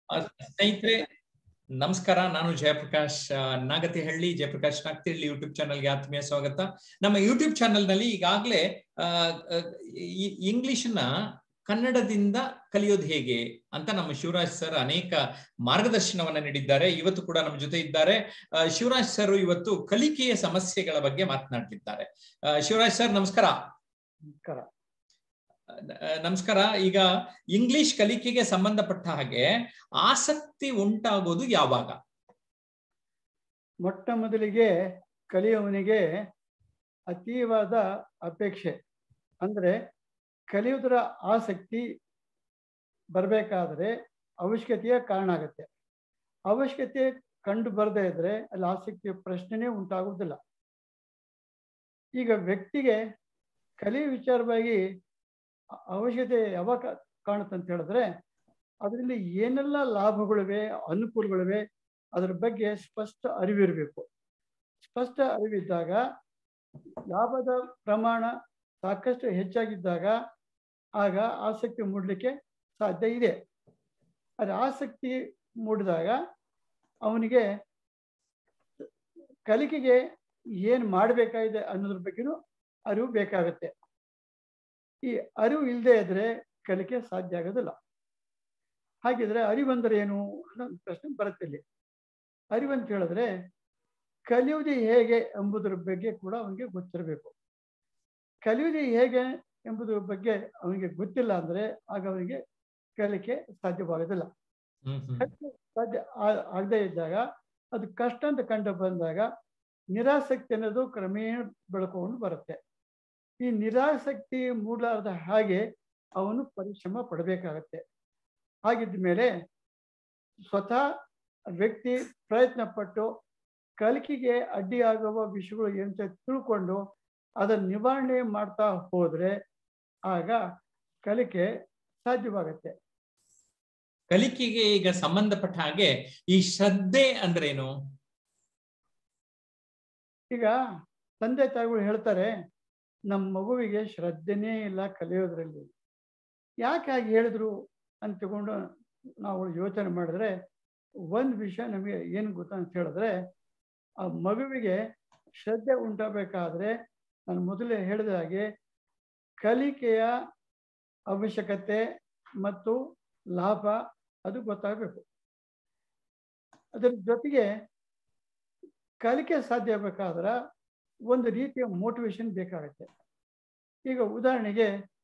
ಆ, ಸ್ನೇಹಿತರೆ ನಮಸ್ಕಾರ ನಾನು ಜಯಪ್ರಕಾಶ್ ಆ, ನಾಗತಿಹಳ್ಳಿ ಜಯಪ್ರಕಾಶ್ ನಾಗತಿಹಳ್ಳಿ ಯೂಟ್ಯೂಬ್ ಚಾನಲ್ಗೆ ಆತ್ಮೀಯ ಸ್ವಾಗತ ನಮ್ಮ ಯೂಟ್ಯೂಬ್ ಚಾನೆಲ್ ನಲ್ಲಿ ಈಗಾಗಲೇ ಇಂಗ್ಲಿಷ್ನ ಕನ್ನಡದಿಂದ ಕಲಿಯೋದು ಹೇಗೆ ಅಂತ ನಮ್ಮ ಶಿವರಾಜ್ ಸರ್ ಅನೇಕ ಮಾರ್ಗದರ್ಶನವನ್ನ ನೀಡಿದ್ದಾರೆ ಇವತ್ತು ಕೂಡ ನಮ್ಮ ಜೊತೆ ಇದ್ದಾರೆ ಆ, ಶಿವರಾಜ್ ಸರ್ ಇವತ್ತು ಕಲಿಕೆಯ ಸಮಸ್ಯೆಗಳ ಬಗ್ಗೆ ಮಾತನಾಡಲಿದ್ದಾರೆ ಆ, ಶಿವರಾಜ್ ಸರ್ ನಮಸ್ಕಾರ ನಮಸ್ಕಾರ ಆ, ನಮಸ್ಕಾರ ಈಗ ಇಂಗ್ಲಿಷ್ ಕಲಿಕೆಗೆ ಸಂಬಂಧಪಟ್ಟ ಹಾಗೆ ಆಸಕ್ತಿ ಉಂಟಾಗೋದು ಯಾವಾಗ ಮೊಟ್ಟ ಮೊದಲಿಗೆ ಕಲಿಯುವವನಿಗೆ ಅತೀವಾದ ಅಪೇಕ್ಷೆ ಅಂದ್ರೆ ಕಲಿಯುವುದರ ಆಸಕ್ತಿ ಬರಬೇಕಾದ್ರೆ ಅವಶ್ಯಕತೆಯ ಕಾರಣ ಆಗುತ್ತೆ ಅವಶ್ಯಕತೆ ಕಂಡು ಬರದೇ ಇದ್ರೆ ಅಲ್ಲಿ ಆಸಕ್ತಿಯ ಪ್ರಶ್ನೆನೇ ಉಂಟಾಗುವುದಿಲ್ಲ ಈಗ ವ್ಯಕ್ತಿಗೆ ಕಲಿಯುವ ವಿಚಾರವಾಗಿ ಅ- ಅವಶ್ಯಕತೆ ಯಾವಾಗ ಕಾಣುತ್ತೆ ಅಂತ ಹೇಳಿದ್ರೆ ಅದರಲ್ಲಿ ಏನೆಲ್ಲ ಲಾಭಗಳಿವೆ ಅನುಕೂಲಗಳಿವೆ ಅದ್ರ ಬಗ್ಗೆ ಸ್ಪಷ್ಟ ಅರಿವಿರಬೇಕು ಸ್ಪಷ್ಟ ಅರಿವಿದ್ದಾಗ ಲಾಭದ ಪ್ರಮಾಣ ಸಾಕಷ್ಟು ಹೆಚ್ಚಾಗಿದ್ದಾಗ ಆಗ ಆಸಕ್ತಿ ಮೂಡಲಿಕ್ಕೆ ಸಾಧ್ಯ ಇದೆ ಅದು ಆಸಕ್ತಿ ಮೂಡಿದಾಗ ಅವನಿಗೆ ಕಲಿಕೆಗೆ ಏನು ಮಾಡಬೇಕಾಗಿದೆ ಅನ್ನೋದ್ರ ಬಗ್ಗೆನೂ ಅರಿವು ಬೇಕಾಗುತ್ತೆ ಈ ಅರಿವು ಇಲ್ಲದೆ ಇದ್ರೆ ಕಲಿಕೆ ಸಾಧ್ಯ ಆಗೋದಿಲ್ಲ ಹಾಗಿದ್ರೆ ಅರಿವಂದ್ರೆ ಏನು ಅನ್ನೋ ಒಂದು ಪ್ರಶ್ನೆ ಬರುತ್ತೆ ಇಲ್ಲಿ ಅರಿವಂತ ಹೇಳಿದ್ರೆ ಕಲಿಯುವುದು ಹೇಗೆ ಎಂಬುದರ ಬಗ್ಗೆ ಕೂಡ ಅವನಿಗೆ ಗೊತ್ತಿರಬೇಕು ಕಲಿಯುವುದು ಹೇಗೆ ಎಂಬುದರ ಬಗ್ಗೆ ಅವನಿಗೆ ಗೊತ್ತಿಲ್ಲ ಅಂದ್ರೆ ಆಗ ಅವನಿಗೆ ಕಲಿಕೆ ಸಾಧ್ಯವಾಗೋದಿಲ್ಲ ಹ್ಮ್ ಹ್ಮ್ ಕಲಿಕೆ ಸಾಧ್ಯ ಆ- ಆಗದೆ ಇದ್ದಾಗ ಅದು ಕಷ್ಟ ಅಂತ ಕಂಡು ಬಂದಾಗ ನಿರಾಸಕ್ತಿ ಅನ್ನೋದು ಕ್ರಮೇಣ ಬೆಳ್ಕೊಂಡು ಬರುತ್ತೆ ಈ ನಿರಾಸಕ್ತಿ ಮೂಡಲಾರದ ಹಾಗೆ ಅವನು ಪರಿಶ್ರಮ ಪಡಬೇಕಾಗತ್ತೆ ಹಾಗಿದ್ದ ಮೇಲೆ ಸ್ವತಃ ವ್ಯಕ್ತಿ ಪ್ರಯತ್ನ ಪಟ್ಟು ಕಲಿಕೆಗೆ ಅಡ್ಡಿಯಾಗುವ ವಿಷಯಗಳು ಏನಂತ ತಿಳ್ಕೊಂಡು ಅದನ್ನ ನಿವಾರಣೆ ಮಾಡ್ತಾ ಹೋದ್ರೆ ಆಗ ಕಲಿಕೆ ಸಾಧ್ಯವಾಗತ್ತೆ ಕಲಿಕೆಗೆ ಈಗ ಸಂಬಂಧಪಟ್ಟ ಹಾಗೆ ಈ ಶ್ರದ್ಧೆ ಅಂದ್ರೇನು ಈಗ ತಂದೆ ತಾಯಿಗಳು ಹೇಳ್ತಾರೆ ನಮ್ಮ ಮಗುವಿಗೆ ಶ್ರದ್ಧೆನೇ ಇಲ್ಲ ಕಲಿಯೋದ್ರಲ್ಲಿ ಯಾಕೆ ಹಾಗೆ ಹೇಳಿದ್ರು ಅಂತ ತಗೊಂಡು ನಾವು ಯೋಚನೆ ಮಾಡಿದ್ರೆ ಒಂದು ವಿಷಯ ನಮಗೆ ಏನು ಗೊತ್ತಾ ಅಂತ ಹೇಳಿದ್ರೆ ಆ ಮಗುವಿಗೆ ಶ್ರದ್ಧೆ ಉಂಟಾಗಬೇಕಾದ್ರೆ ನಾನು ಮೊದಲೇ ಹೇಳಿದ ಹಾಗೆ ಕಲಿಕೆಯ ಅವಶ್ಯಕತೆ ಮತ್ತು ಲಾಭ ಅದು ಗೊತ್ತಾಗಬೇಕು ಅದರ ಜೊತೆಗೆ ಕಲಿಕೆ ಸಾಧ್ಯ ಬೇಕಾದ್ರೆ ಒಂದು ರೀತಿಯ ಮೋಟಿವೇಶನ್ ಬೇಕಾಗತ್ತೆ ಈಗ ಉದಾಹರಣೆಗೆ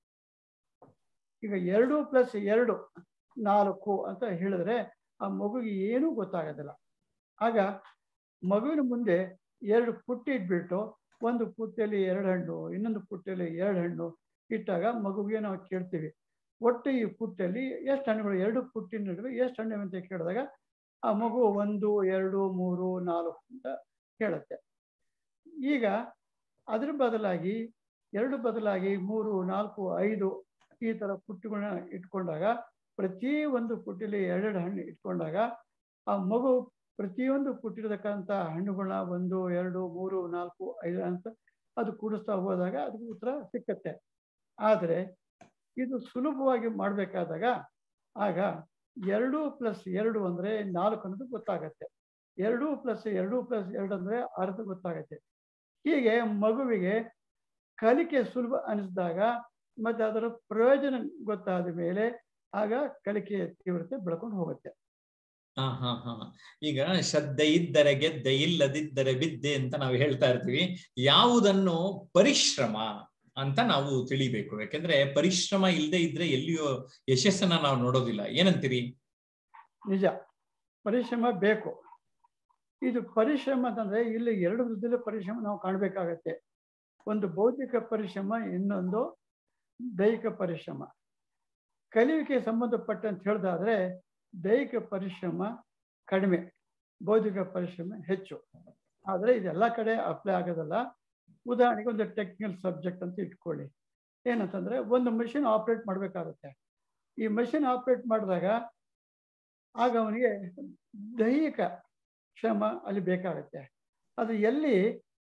ಈಗ ಎರಡು ಪ್ಲಸ್ ಎರಡು ನಾಲ್ಕು ಅಂತ ಹೇಳಿದ್ರೆ ಆ ಮಗುಗೆ ಏನೂ ಗೊತ್ತಾಗೋದಿಲ್ಲ ಆಗ ಮಗುವಿನ ಮುಂದೆ ಎರಡು ಪುಟ್ಟಿ ಇಟ್ಬಿಟ್ಟು ಒಂದು ಪುಟ್ಟಿಯಲ್ಲಿ ಎರಡು ಹಣ್ಣು ಇನ್ನೊಂದು ಪುಟ್ಟಿಯಲ್ಲಿ ಎರಡು ಹಣ್ಣು ಇಟ್ಟಾಗ ಮಗುವಿಗೆ ನಾವು ಕೇಳ್ತೀವಿ ಒಟ್ಟು ಈ ಪುಟ್ಟಿಯಲ್ಲಿ ಎಷ್ಟು ಹಣ್ಣುಗಳು ಎರಡು ಪುಟ್ಟಿನ ನಡುವೆ ಎಷ್ಟು ಹಣ್ಣು ಅಂತ ಕೇಳಿದಾಗ ಆ ಮಗು ಒಂದು ಎರಡು ಮೂರು ನಾಲ್ಕು ಅಂತ ಹೇಳುತ್ತೆ ಈಗ ಅದ್ರ ಬದಲಾಗಿ ಎರಡು ಬದಲಾಗಿ ಮೂರು ನಾಲ್ಕು ಐದು ಈ ಥರ ಪುಟ್ಟಿಗಳನ್ನ ಇಟ್ಕೊಂಡಾಗ ಪ್ರತಿ ಒಂದು ಪುಟ್ಟಿಲಿ ಎರಡೆರಡು ಹಣ್ಣು ಇಟ್ಕೊಂಡಾಗ ಆ ಮಗು ಪ್ರತಿಯೊಂದು ಪುಟ್ಟಿರತಕ್ಕಂಥ ಹಣ್ಣುಗಳನ್ನ ಒಂದು ಎರಡು ಮೂರು ನಾಲ್ಕು ಐದು ಅಂತ ಅದು ಕೂಡಿಸ್ತಾ ಹೋದಾಗ ಅದಕ್ಕೆ ಉತ್ತರ ಸಿಕ್ಕತ್ತೆ ಆದರೆ ಇದು ಸುಲಭವಾಗಿ ಮಾಡಬೇಕಾದಾಗ ಆಗ ಎರಡು ಪ್ಲಸ್ ಎರಡು ಅಂದರೆ ನಾಲ್ಕು ಅನ್ನೋದು ಗೊತ್ತಾಗತ್ತೆ ಎರಡು ಪ್ಲಸ್ ಎರಡು ಪ್ಲಸ್ ಎರಡು ಅಂದರೆ ಅರ್ಧ ಗೊತ್ತಾಗತ್ತೆ ಹೀಗೆ ಮಗುವಿಗೆ ಕಲಿಕೆ ಸುಲಭ ಅನಿಸಿದಾಗ ಮತ್ತೆ ಅದರ ಪ್ರಯೋಜನ ಗೊತ್ತಾದ ಮೇಲೆ ಆಗ ಕಲಿಕೆಯ ತೀವ್ರತೆ ಬೆಳ್ಕೊಂಡು ಹೋಗುತ್ತೆ ಹಾ ಹಾ ಹಾ ಈಗ ಶ್ರದ್ಧೆ ಇದ್ದರೆ ಗೆದ್ದೆ ಇಲ್ಲದಿದ್ದರೆ ಬಿದ್ದೆ ಅಂತ ನಾವು ಹೇಳ್ತಾ ಇರ್ತೀವಿ ಯಾವುದನ್ನು ಪರಿಶ್ರಮ ಅಂತ ನಾವು ತಿಳಿಬೇಕು ಯಾಕೆಂದ್ರೆ ಪರಿಶ್ರಮ ಇಲ್ಲದೆ ಇದ್ರೆ ಎಲ್ಲಿಯೋ ಯಶಸ್ಸನ್ನ ನಾವು ನೋಡೋದಿಲ್ಲ ಏನಂತೀರಿ ನಿಜ ಪರಿಶ್ರಮ ಬೇಕು ಇದು ಪರಿಶ್ರಮ ಅಂತಂದ್ರೆ ಇಲ್ಲಿ ಎರಡು ವಿಧದಲ್ಲಿ ಪರಿಶ್ರಮ ನಾವು ಕಾಣಬೇಕಾಗತ್ತೆ ಒಂದು ಬೌದ್ಧಿಕ ಪರಿಶ್ರಮ ಇನ್ನೊಂದು ದೈಹಿಕ ಪರಿಶ್ರಮ ಕಲಿಯುವಿಕೆ ಸಂಬಂಧಪಟ್ಟಂತ ಹೇಳ್ದಾದ್ರೆ ದೈಹಿಕ ಪರಿಶ್ರಮ ಕಡಿಮೆ ಬೌದ್ಧಿಕ ಪರಿಶ್ರಮ ಹೆಚ್ಚು ಆದರೆ ಇದೆಲ್ಲ ಕಡೆ ಅಪ್ಲೈ ಆಗೋದಲ್ಲ ಉದಾಹರಣೆಗೆ ಒಂದು ಟೆಕ್ನಿಕಲ್ ಸಬ್ಜೆಕ್ಟ್ ಅಂತ ಇಟ್ಕೊಳ್ಳಿ ಏನಂತಂದ್ರೆ ಒಂದು ಮಷಿನ್ ಆಪ್ರೇಟ್ ಮಾಡಬೇಕಾಗುತ್ತೆ ಈ ಮಷಿನ್ ಆಪ್ರೇಟ್ ಮಾಡಿದಾಗ ಆಗ ಅವನಿಗೆ ದೈಹಿಕ ಶ್ರಮ ಅಲ್ಲಿ ಬೇಕಾಗುತ್ತೆ ಅದು ಎಲ್ಲಿ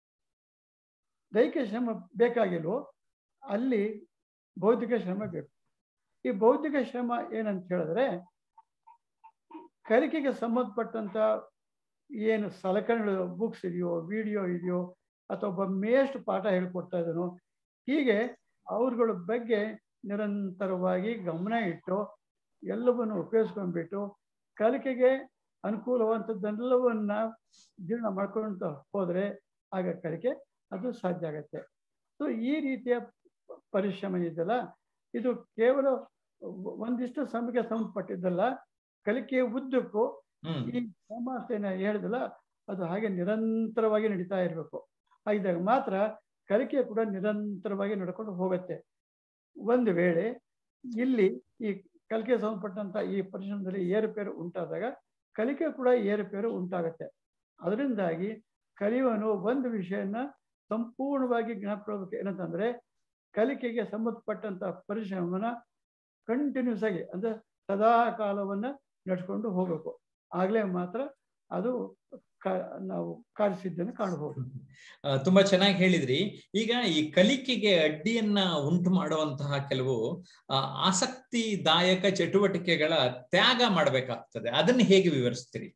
ದೈಹಿಕ ಶ್ರಮ ಬೇಕಾಗಿಲ್ವೋ ಅಲ್ಲಿ ಬೌದ್ಧಿಕ ಶ್ರಮ ಬೇಕು ಈ ಬೌದ್ಧಿಕ ಶ್ರಮ ಏನಂತ ಹೇಳಿದ್ರೆ ಕಲಿಕೆಗೆ ಸಂಬಂಧಪಟ್ಟಂತ ಏನು ಸಲಕರಣೆಗಳು ಬುಕ್ಸ್ ಇದೆಯೋ ವಿಡಿಯೋ ಇದೆಯೋ ಅಥವಾ ಒಬ್ಬ ಮೇಷ್ಟು ಪಾಠ ಹೇಳ್ಕೊಡ್ತಾ ಇದ್ದಾನೋ ಹೀಗೆ ಅವ್ರಗಳ ಬಗ್ಗೆ ನಿರಂತರವಾಗಿ ಗಮನ ಇಟ್ಟು ಎಲ್ಲವನ್ನು ಉಪಯೋಗಿಸ್ಕೊಂಡ್ಬಿಟ್ಟು ಕಲಿಕೆಗೆ ಅನುಕೂಲವಂಥದ್ದೆಲ್ಲವನ್ನ ಜೀರ್ಣ ಮಾಡ್ಕೊಂತ ಹೋದ್ರೆ ಆಗ ಕಲಿಕೆ ಅದು ಸಾಧ್ಯ ಆಗತ್ತೆ ಸೊ ಈ ರೀತಿಯ ಪರಿಶ್ರಮ ಇದೆಯಲ್ಲ ಇದು ಕೇವಲ ಒಂದಿಷ್ಟು ಸಮಯಕ್ಕೆ ಸಂಬಂಧಪಟ್ಟಿದ್ದಲ್ಲ ಕಲಿಕೆಯ ಉದ್ದಕ್ಕೂ ಹ್ಮ್ ಈ ಸಾಮರ್ಥ್ಯನ ಹೇಳಿದಲ್ಲ ಅದು ಹಾಗೆ ನಿರಂತರವಾಗಿ ನಡೀತಾ ಇರಬೇಕು ಹಾಗಿದ್ದಾಗ ಮಾತ್ರ ಕಲಿಕೆ ಕೂಡ ನಿರಂತರವಾಗಿ ನಡ್ಕೊಂಡು ಹೋಗುತ್ತೆ ಒಂದು ವೇಳೆ ಇಲ್ಲಿ ಈ ಕಲಿಕೆ ಸಂಬಂಧಪಟ್ಟಂತ ಈ ಪರಿಶ್ರಮದಲ್ಲಿ ಏರುಪೇರು ಉಂಟಾದಾಗ ಕಲಿಕೆ ಕೂಡ ಏರುಪೇರು ಉಂಟಾಗತ್ತೆ ಅದರಿಂದಾಗಿ ಕಲಿಯುವನು ಒಂದು ವಿಷಯನ ಸಂಪೂರ್ಣವಾಗಿ ಜ್ಞಾಪಕ ಏನಂತಂದ್ರೆ ಕಲಿಕೆಗೆ ಸಂಬಂಧಪಟ್ಟಂತ ಪರಿಶ್ರಮನ ಕಂಟಿನ್ಯೂಸ್ ಆಗಿ ಅಂದ್ರೆ ಸದಾ ಕಾಲವನ್ನ ನಡ್ಕೊಂಡು ಹೋಗ್ಬೇಕು ಆಗ್ಲೇ ಮಾತ್ರ ಅದು ಕ- ನಾವು ಕಾರ್ಯಸಿದ್ಧಿಯನ್ನು ಕಾಣಬಹುದು ಆ, ತುಂಬಾ ಚೆನ್ನಾಗಿ ಹೇಳಿದ್ರಿ ಈಗ ಈ ಕಲಿಕೆಗೆ ಅಡ್ಡಿಯನ್ನ ಉಂಟು ಮಾಡುವಂತಹ ಕೆಲವು ಆ, ಆಸಕ್ತಿದಾಯಕ ಚಟುವಟಿಕೆಗಳ ತ್ಯಾಗ ಮಾಡಬೇಕಾಗ್ತದೆ ಅದನ್ನ ಹೇಗೆ ವಿವರಿಸ್ತೀರಿ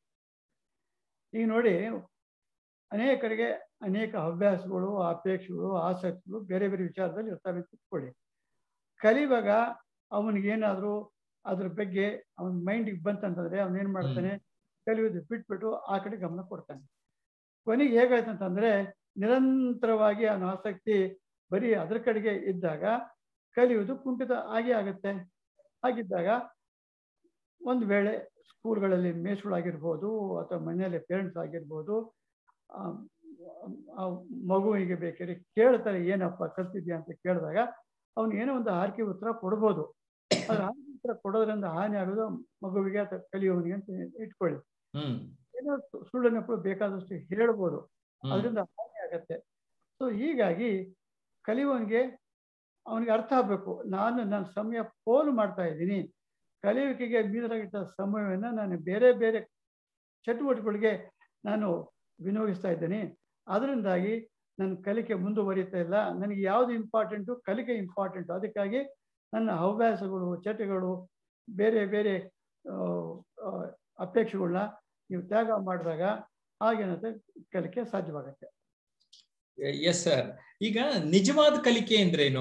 ಈಗ ನೋಡಿ ಅನೇಕರಿಗೆ ಅನೇಕ ಹವ್ಯಾಸಗಳು ಅಪೇಕ್ಷೆಗಳು ಆಸಕ್ತಿಗಳು ಬೇರೆ ಬೇರೆ ವಿಚಾರದಲ್ಲಿ ಇರ್ತವೆ ಅಂತ ಇಟ್ಕೊಳ್ಳಿ ಕಲಿಯುವಾಗ ಅವನಿಗೇನಾದ್ರೂ ಅದ್ರ ಬಗ್ಗೆ ಅವನ ಮೈಂಡಿಗೆ ಬಂತಂತಂದ್ರೆ ಅವನೇನ್ ಮಾಡ್ತಾನೆ ಕಲಿಯೋದು ಬಿಟ್ಬಿಟ್ಟು ಆ ಕಡೆ ಗಮನ ಕೊಡ್ತಾನೆ ಕೊನೆಗೆ ಹೇಗಾಯ್ತು ಅಂತಂದ್ರೆ ನಿರಂತರವಾಗಿ ಅವನ ಆಸಕ್ತಿ ಬರೀ ಅದ್ರ ಕಡೆಗೆ ಇದ್ದಾಗ ಕಲಿಯುವುದು ಕುಂಠಿತ ಆಗೇ ಆಗುತ್ತೆ ಹಾಗಿದ್ದಾಗ ಒಂದು ವೇಳೆ ಸ್ಕೂಲ್ಗಳಲ್ಲಿ ಮೇಷ್ಗಳಾಗಿರ್ಬೋದು ಅಥವಾ ಮನೆಯಲ್ಲಿ ಪೇರೆಂಟ್ಸ್ ಆಗಿರ್ಬೋದು ಆ, ಆ ಮಗುವಿಗೆ ಬೇಕಾದ್ರೆ ಕೇಳ್ತಾರೆ ಏನಪ್ಪ ಕಲ್ತಿದ್ಯಾ ಅಂತ ಕೇಳಿದಾಗ ಅವ್ನು ಏನೋ ಒಂದು ಹಾರಿಕೆ ಉತ್ತರ ಕೊಡ್ಬೋದು ಅದು ಹಾರಿಕೆ ಉತ್ತರ ಕೊಡೋದ್ರಿಂದ ಹಾನಿ ಆಗೋದು ಮಗುವಿಗೆ ಅಥವಾ ಕಲಿಯೋವನಿಗೆ ಅಂತ ಇಟ್ಕೊಳ್ಳಿ ಹ್ಮ್ ಏನೋ ಸು- ಸುಳ್ಳು ನೆಪಗಳು ಬೇಕಾದಷ್ಟು ಹೇಳ್ಬೋದು ಹ್ಮ್ ಅದರಿಂದ ಹಾನಿ ಆಗತ್ತೆ ಸೊ ಹೀಗಾಗಿ ಕಲಿಯುವವನಿಗೆ ಅವನಿಗೆ ಅರ್ಥ ಆಗ್ಬೇಕು ನಾನು ನನ್ನ ಸಮಯ ಪೋಲು ಮಾಡ್ತಾ ಇದ್ದೀನಿ ಕಲಿಯುವಿಕೆಗೆ ಮೀಸಲಾಗಿಟ್ಟ ಸಮಯವನ್ನು ನಾನು ಬೇರೆ ಬೇರೆ ಚಟುವಟಿಕೆಗಳಿಗೆ ನಾನು ವಿನಿಯೋಗಿಸ್ತಾ ಇದ್ದೀನಿ ಅದರಿಂದಾಗಿ ನನ್ನ ಕಲಿಕೆ ಮುಂದುವರಿತಾ ಇಲ್ಲ ನನಗೆ ಯಾವುದು ಇಂಪಾರ್ಟೆಂಟು ಕಲಿಕೆ ಇಂಪಾರ್ಟೆಂಟು ಅದಕ್ಕಾಗಿ ನನ್ನ ಹವ್ಯಾಸಗಳು ಚಟಗಳು ಬೇರೆ ಬೇರೆ ಆ, ಆ, ಅಪೇಕ್ಷೆಗಳನ್ನ ನೀವು ತ್ಯಾಗ ಮಾಡಿದಾಗ ಆಗೇನಂತೆ ಕಲಿಕೆ ಸಾಧ್ಯವಾಗುತ್ತೆ ಎಸ್ ಸರ್ ಈಗ ನಿಜವಾದ ಕಲಿಕೆ ಅಂದ್ರೇನು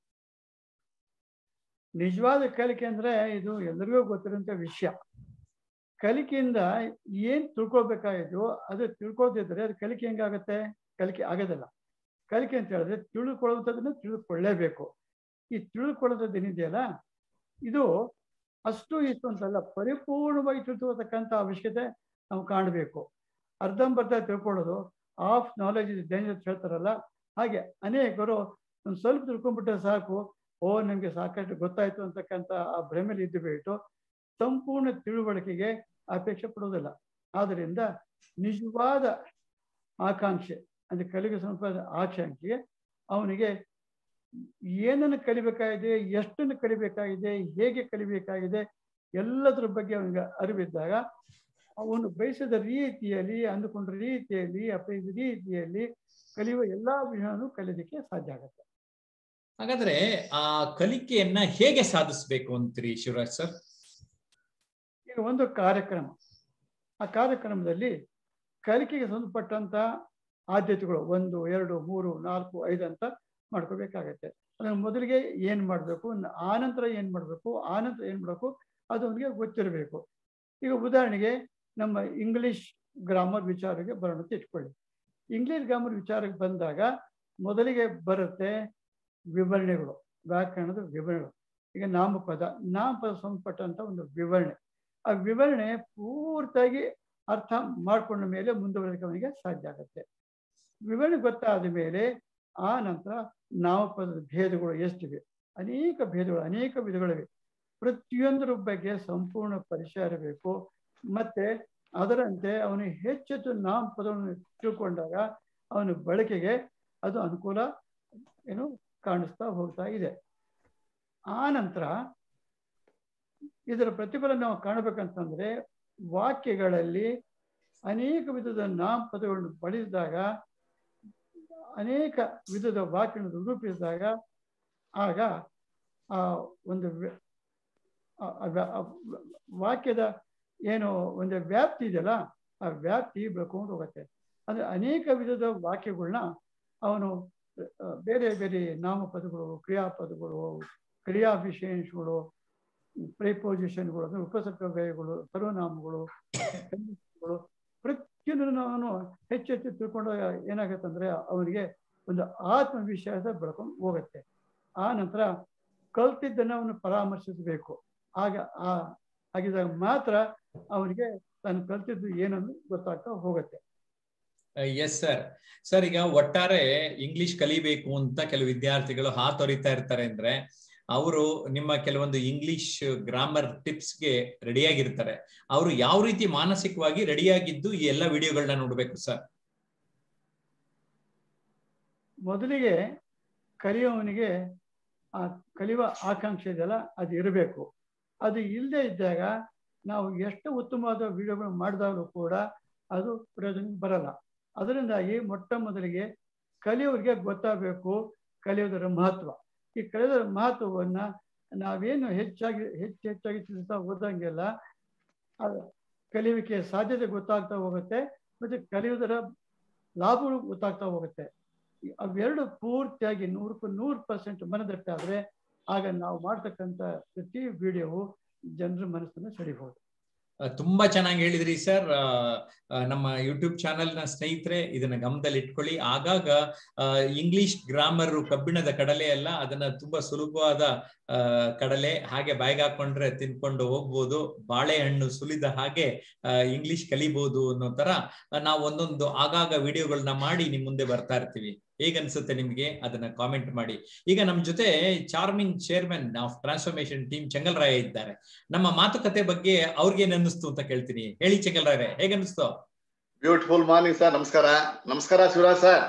ನಿಜವಾದ ಕಲಿಕೆ ಅಂದ್ರೆ ಇದು ಎಲ್ಲರಿಗೂ ಗೊತ್ತಿರೋಂಥ ವಿಷಯ ಕಲಿಕೆಯಿಂದ ಏನ್ ತಿಳ್ಕೊಳ್ಬೇಕಾಗಿದೆಯೋ ಅದು ತಿಳ್ಕೊಳ್ದಿದ್ರೆ ಅದು ಕಲಿಕೆ ಹೆಂಗಾಗತ್ತೆ ಕಲಿಕೆ ಆಗೋದಿಲ್ಲ ಕಲಿಕೆ ಅಂತ ಹೇಳಿದ್ರೆ ತಿಳ್ಕೊಳ್ಳುವಂಥದ್ದನ್ನ ತಿಳ್ಕೊಳ್ಳೇಬೇಕು ಈ ತಿಳ್ಕೊಳ್ಳೋದು ಏನಿದೆಯಲ್ಲ ಇದು ಅಷ್ಟು ಇಷ್ಟು ಅಂತಲ್ಲ ಪರಿಪೂರ್ಣವಾಗಿ ತಿಳ್ಕೊಳ್ತಕ್ಕಂಥ ಅವಶ್ಯಕತೆ ನಾವು ಕಾಣಬೇಕು ಅರ್ಧಂಬರ್ಧ ತಿಳ್ಕೊಳ್ಳೋದು ಆಫ್ ನಾಲೆಜ್ ಇಸ್ ಡೇಂಜರ್ ಅಂತ ಹೇಳ್ತಾರಲ್ಲ ಹಾಗೆ ಅನೇಕರು ಒಂದು ಸ್ವಲ್ಪ ತಿಳ್ಕೊಂಡ್ಬಿಟ್ರೆ ಸಾಕು ಓ ನಮಗೆ ಸಾಕಷ್ಟು ಗೊತ್ತಾಯ್ತು ಅಂತಕ್ಕಂಥ ಆ ಭ್ರಮೆಯಲ್ಲಿ ಇದ್ದು ಬಿಟ್ಟು ಸಂಪೂರ್ಣ ತಿಳುವಳಿಕೆಗೆ ಅಪೇಕ್ಷೆ ಪಡೋದಿಲ್ಲ ಆದ್ದರಿಂದ ನಿಜವಾದ ಆಕಾಂಕ್ಷೆ ಅಂದ್ರೆ ಕಲಿಗೆ ಸಂಪದ ಆಕಾಂಕ್ಷೆಗೆ ಅವನಿಗೆ ಏನನ್ನು ಕಲಿಬೇಕಾಗಿದೆ ಎಷ್ಟನ್ನು ಕಲಿಬೇಕಾಗಿದೆ ಹೇಗೆ ಕಲಿಬೇಕಾಗಿದೆ ಎಲ್ಲದರ ಬಗ್ಗೆ ಅವನಿಗೆ ಅರಿವಿದ್ದಾಗ ಅವನು ಬಯಸಿದ ರೀತಿಯಲ್ಲಿ ಅಂದುಕೊಂಡ ರೀತಿಯಲ್ಲಿ ಅಪೇಕ್ಷಿತ ರೀತಿಯಲ್ಲಿ ಕಲಿಯುವ ಎಲ್ಲಾ ವಿಷಯನೂ ಕಲಿಯೋದಕ್ಕೆ ಸಾಧ್ಯ ಆಗುತ್ತೆ ಹಾಗಾದ್ರೆ ಆ ಕಲಿಕೆಯನ್ನ ಹೇಗೆ ಸಾಧಿಸ್ಬೇಕು ಅಂತೀರಿ ಶಿವರಾಜ್ ಸರ್ ಈಗ ಒಂದು ಕಾರ್ಯಕ್ರಮ ಆ ಕಾರ್ಯಕ್ರಮದಲ್ಲಿ ಕಲಿಕೆಗೆ ಸಂಬಂಧಪಟ್ಟಂತ ಆದ್ಯತೆಗಳು ಒಂದು ಎರಡು ಮೂರು ನಾಲ್ಕು ಐದು ಅಂತ ಮಾಡ್ಕೋಬೇಕಾಗತ್ತೆ ಅದನ್ನು ಮೊದಲಿಗೆ ಏನ್ ಮಾಡಬೇಕು ಆನಂತರ ಏನ್ ಮಾಡಬೇಕು ಆನಂತರ ಏನ್ ಮಾಡಬೇಕು ಅದು ಅವನಿಗೆ ಗೊತ್ತಿರಬೇಕು ಈಗ ಉದಾಹರಣೆಗೆ ನಮ್ಮ ಇಂಗ್ಲಿಷ್ ಗ್ರಾಮರ್ ವಿಚಾರಕ್ಕೆ ಬರೋಣ ಅಂತ ಇಟ್ಕೊಳ್ಳಿ ಇಂಗ್ಲಿಷ್ ಗ್ರಾಮರ್ ವಿಚಾರಕ್ಕೆ ಬಂದಾಗ ಮೊದಲಿಗೆ ಬರುತ್ತೆ ವಿವರಣೆಗಳು ವ್ಯಾಕರಣದ ವಿವರಣೆಗಳು ಈಗ ನಾಮಪದ ನಾಮಪದ ಸಂಬಂಧಪಟ್ಟಂತ ಒಂದು ವಿವರಣೆ ಆ ವಿವರಣೆ ಪೂರ್ತಿಯಾಗಿ ಅರ್ಥ ಮಾಡ್ಕೊಂಡ ಮೇಲೆ ಮುಂದುವರೆದಕ್ಕೆ ಅವನಿಗೆ ಸಾಧ್ಯ ಆಗುತ್ತೆ ವಿವರಣೆ ಗೊತ್ತಾದ ಮೇಲೆ ಆ ನಂತರ ನಾಮಪದದ ಭೇದಗಳು ಎಷ್ಟಿವೆ ಅನೇಕ ಭೇದಗಳು ಅನೇಕ ವಿಧಗಳಿವೆ ಪ್ರತಿಯೊಂದರ ಬಗ್ಗೆ ಸಂಪೂರ್ಣ ಪರಿಚಯ ಇರಬೇಕು ಮತ್ತೆ ಅದರಂತೆ ಅವನು ಹೆಚ್ಚೆಚ್ಚು ನಾಮಪದವನ್ನು ತಿಳ್ಕೊಂಡಾಗ ಅವನ ಬಳಕೆಗೆ ಅದು ಅನುಕೂಲ ಏನು ಕಾಣಿಸ್ತಾ ಹೋಗ್ತಾ ಇದೆ ಆ ನಂತರ ಇದರ ಪ್ರತಿಫಲ ನಾವು ಕಾಣಬೇಕಂತಂದ್ರೆ ವಾಕ್ಯಗಳಲ್ಲಿ ಅನೇಕ ವಿಧದ ನಾಮಪದಗಳನ್ನು ಬಳಸಿದಾಗ ಅನೇಕ ವಿಧದ ವಾಕ್ಯಗಳನ್ನು ರೂಪಿಸಿದಾಗ ಆಗ ಆ ಒಂದು ವ- ಆ- ಆ- ಆ ವಾಕ್ಯದ ಏನು ಒಂದು ವ್ಯಾಪ್ತಿ ಇದೆಯಲ್ಲ ಆ ವ್ಯಾಪ್ತಿ ಬೆಳ್ಕೊಂಡು ಹೋಗುತ್ತೆ ಅಂದ್ರೆ ಅನೇಕ ವಿಧದ ವಾಕ್ಯಗಳನ್ನ ಅವನು ಆ, ಬೇರೆ ಬೇರೆ ನಾಮಪದಗಳು ಕ್ರಿಯಾಪದಗಳು ಕ್ರಿಯಾ ವಿಶೇಷಗಳು ಪ್ರಿಪೋಸಿಷನ್ಗಳು ಅಂದ್ರೆ ಉಪಸರ್ಗಗಳು ಸರ್ವನಾಮಗಳು ಸಂಯುಕ್ತಗಳು ಪ್ರತಿಯೊಂದನ್ನು ಅವನು ಹೆಚ್ಚು ಹೆಚ್ಚು ತಿಳ್ಕೊಂಡಾಗ ಏನಾಗುತ್ತೆ ಅಂದ್ರೆ ಅವನಿಗೆ ಒಂದು ಆತ್ಮವಿಶ್ವಾಸ ಬೆಳ್ಕೊಂಡು ಹೋಗುತ್ತೆ ಆ ನಂತರ ಕಲ್ತಿದ್ದನ್ನು ಅವನು ಪರಾಮರ್ಶಿಸಬೇಕು ಆಗ ಆ ಹಾಗಿದಾಗ ಮಾತ್ರ ಅವನಿಗೆ ತಾನು ಕಲ್ತಿದ್ದು ಏನನ್ನು ಗೊತ್ತಾಗ್ತಾ ಹೋಗುತ್ತೆ ಎಸ್ ಸರ್ ಸರ್ ಈಗ ಒಟ್ಟಾರೆ ಇಂಗ್ಲಿಷ್ ಕಲಿಬೇಕು ಅಂತ ಕೆಲವು ವಿದ್ಯಾರ್ಥಿಗಳು ಹಾತೊರಿತಾ ಇರ್ತಾರೆ ಅಂದ್ರೆ ಅವರು ನಿಮ್ಮ ಕೆಲವೊಂದು ಇಂಗ್ಲಿಷ್ ಗ್ರಾಮರ್ ಟಿಪ್ಸ್ಗೆ ರೆಡಿಯಾಗಿರ್ತಾರೆ ಅವರು ಯಾವ ರೀತಿ ಮಾನಸಿಕವಾಗಿ ರೆಡಿಯಾಗಿದ್ದು ಈ ಎಲ್ಲ ವಿಡಿಯೋಗಳನ್ನ ನೋಡ್ಬೇಕು ಸರ್ ಮೊದಲಿಗೆ ಕಲಿಯುವವನಿಗೆ ಆ ಕಲಿಯುವ ಆಕಾಂಕ್ಷೆ ಇದೆಯಲ್ಲ ಅದು ಇರಬೇಕು ಅದು ಇಲ್ಲದೆ ಇದ್ದಾಗ ನಾವು ಎಷ್ಟು ಉತ್ತಮವಾದ ವಿಡಿಯೋಗಳು ಮಾಡಿದಾಗಲೂ ಕೂಡ ಅದು ಪ್ರಯೋಜನ ಬರಲ್ಲ ಅದರಿಂದಾಗಿ ಮೊಟ್ಟ ಮೊದಲಿಗೆ ಕಲಿಯೋರಿಗೆ ಗೊತ್ತಾಗಬೇಕು ಕಲಿಯೋದರ ಮಹತ್ವ ಈ ಕಲಿಯೋದರ ಮಹತ್ವವನ್ನ ನಾವೇನು ಹೆಚ್ಚಾಗಿ ಹೆಚ್ಚು ಹೆಚ್ಚಾಗಿ ತಿಳಿಸ್ತಾ ಹೋದಂಗೆಲ್ಲ ಆ ಕಲಿಯುವಿಕೆ ಸಾಧ್ಯತೆ ಗೊತ್ತಾಗ್ತಾ ಹೋಗುತ್ತೆ ಮತ್ತೆ ಕಲಿಯೋದರ ಲಾಭಗಳು ಗೊತ್ತಾಗ್ತಾ ಹೋಗುತ್ತೆ ಈ ಅವೆರಡು ಪೂರ್ತಿಯಾಗಿ ನೂರಕ್ಕೂ ನೂರು ಪರ್ಸೆಂಟ್ ಮನದಟ್ಟಾದ್ರೆ ಆಗ ನಾವು ಮಾಡ್ತಕ್ಕಂಥ ಪ್ರತಿ ವಿಡಿಯೋವು ಜನರ ಮನಸ್ಸನ್ನು ಸೆಳಿಬಹುದು ಆ, ತುಂಬಾ ಚೆನ್ನಾಗಿ ಹೇಳಿದ್ರಿ ಸರ್ ನಮ್ಮ ಯೂಟ್ಯೂಬ್ ಚಾನೆಲ್ ನ ಸ್ನೇಹಿತರೆ ಇದನ್ನ ಗಮನದಲ್ಲಿ ಇಟ್ಕೊಳ್ಳಿ ಆಗಾಗ ಆ, ಇಂಗ್ಲಿಷ್ ಗ್ರಾಮರ್ ಕಬ್ಬಿಣದ ಕಡಲೆ ಅಲ್ಲ ಅದನ್ನ ತುಂಬಾ ಸುಲಭವಾದ ಆ, ಕಡಲೆ ಹಾಗೆ ಬಾಯಿಗೆ ಹಾಕೊಂಡ್ರೆ ತಿನ್ಕೊಂಡು ಹೋಗ್ಬೋದು ಬಾಳೆಹಣ್ಣು ಸುಲಿದ ಹಾಗೆ ಆ, ಇಂಗ್ಲಿಷ್ ಕಲಿಬಹುದು ಅನ್ನೋ ತರ ಆ, ನಾವು ಒಂದೊಂದು ಆಗಾಗ ವಿಡಿಯೋಗಳನ್ನ ಮಾಡಿ ನಿಮ್ ಮುಂದೆ ಬರ್ತಾ ಇರ್ತೀವಿ ಹೇಗನ್ಸುತ್ತೆ ನಿಮ್ಗೆ ಅದನ್ನ ಕಾಮೆಂಟ್ ಮಾಡಿ ಈಗ ನಮ್ ಜೊತೆ charming chairman of transformation team Chengalraya ಇದ್ದಾರೆ ನಮ್ಮ ಮಾತುಕತೆ ಬಗ್ಗೆ ಅವ್ರಿಗೇನ್ ಅನ್ನಿಸ್ತು ಅಂತ ಕೇಳ್ತೀನಿ ಹೇಳಿ ಚೆಂಗಲ್ರಾಯರೇ ಹೇಗನ್ನಿಸ್ತು ಬ್ಯೂಟಿಫುಲ್ ಮಾರ್ನಿಂಗ್ ಸರ್ ನಮಸ್ಕಾರ ನಮಸ್ಕಾರ ಶಿವರಾಜ್ ಸರ್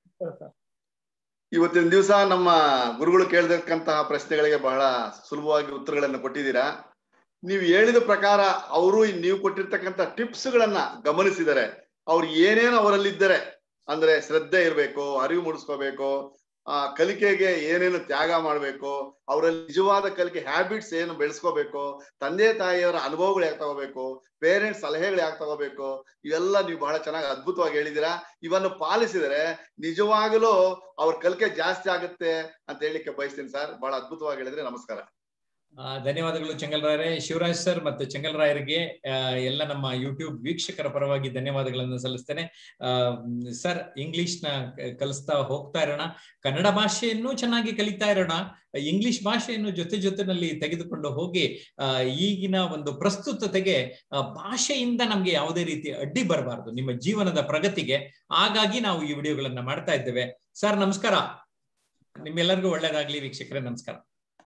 ಇವತ್ತಿನ ದಿವಸ ನಮ್ಮ ಗುರುಗಳು ಕೇಳಿದಕ್ಕಂತಹ ಪ್ರಶ್ನೆಗಳಿಗೆ ಬಹಳ ಸುಲಭವಾಗಿ ಉತ್ತರಗಳನ್ನು ಕೊಟ್ಟಿದ್ದೀರಾ ನೀವು ಹೇಳಿದ ಪ್ರಕಾರ ಅವರು ನೀವು ಕೊಟ್ಟಿರ್ತಕ್ಕಂಥ ಟಿಪ್ಸ್ ಗಳನ್ನ ಗಮನಿಸಿದರೆ ಅವ್ರು ಏನೇನು ಅವರಲ್ಲಿದ್ದರೆ ಅಂದ್ರೆ ಶ್ರದ್ಧೆ ಇರಬೇಕು ಅರಿವು ಮೂಡಿಸ್ಕೋಬೇಕು ಆ ಕಲಿಕೆಗೆ ಏನೇನು ತ್ಯಾಗ ಮಾಡ್ಬೇಕು ಅವರಲ್ಲಿ ನಿಜವಾದ ಕಲಿಕೆ ಹ್ಯಾಬಿಟ್ಸ್ ಏನು ಬೆಳೆಸ್ಕೋಬೇಕು ತಂದೆ ತಾಯಿಯವರ ಅನುಭವಗಳು ಯಾಕೆ ತಗೋಬೇಕು ಪೇರೆಂಟ್ಸ್ ಸಲಹೆಗಳು ಯಾಕೆ ತಗೋಬೇಕು ಇವೆಲ್ಲ ನೀವು ಬಹಳ ಚೆನ್ನಾಗಿ ಅದ್ಭುತವಾಗಿ ಹೇಳಿದ್ದೀರಾ ಇವನ್ನು ಪಾಲಿಸಿದರೆ ನಿಜವಾಗಲೂ ಅವ್ರ ಕಲಿಕೆ ಜಾಸ್ತಿ ಆಗುತ್ತೆ ಅಂತ ಹೇಳಿಕ್ಕೆ ಬಯಸ್ತೀನಿ ಸರ್ ಬಹಳ ಅದ್ಭುತವಾಗಿ ಹೇಳಿದ್ರೆ ನಮಸ್ಕಾರ ಆ, ಧನ್ಯವಾದಗಳು ಚೆಂಗಲ್ರಾಯರೇ ಶಿವರಾಜ್ ಸರ್ ಮತ್ತು ಚೆಂಗಲ್ರಾಯರಿಗೆ ಆ, ಎಲ್ಲ ನಮ್ಮ ಯೂಟ್ಯೂಬ್ ವೀಕ್ಷಕರ ಪರವಾಗಿ ಧನ್ಯವಾದಗಳನ್ನು ಸಲ್ಲಿಸ್ತೇನೆ ಆ, ಸರ್ ಇಂಗ್ಲಿಷ್ ನ ಕ- ಕಲಿಸ್ತಾ ಹೋಗ್ತಾ ಇರೋಣ ಕನ್ನಡ ಭಾಷೆಯನ್ನು ಚೆನ್ನಾಗಿ ಕಲಿತಾ ಇರೋಣ ಇಂಗ್ಲಿಷ್ ಭಾಷೆಯನ್ನು ಜೊತೆ ಜೊತೆನಲ್ಲಿ ತೆಗೆದುಕೊಂಡು ಹೋಗಿ ಆ, ಈಗಿನ ಒಂದು ಪ್ರಸ್ತುತತೆಗೆ ಆ, ಭಾಷೆಯಿಂದ ನಮ್ಗೆ ಯಾವುದೇ ರೀತಿ ಅಡ್ಡಿ ಬರಬಾರದು ನಿಮ್ಮ ಜೀವನದ ಪ್ರಗತಿಗೆ ಹಾಗಾಗಿ ನಾವು ಈ ವಿಡಿಯೋಗಳನ್ನ ಮಾಡ್ತಾ ಇದ್ದೇವೆ ಸರ್ ನಮಸ್ಕಾರ ನಿಮ್ಮೆಲ್ಲರಿಗೂ ಒಳ್ಳೇದಾಗ್ಲಿ ವೀಕ್ಷಕರೇ ನಮಸ್ಕಾರ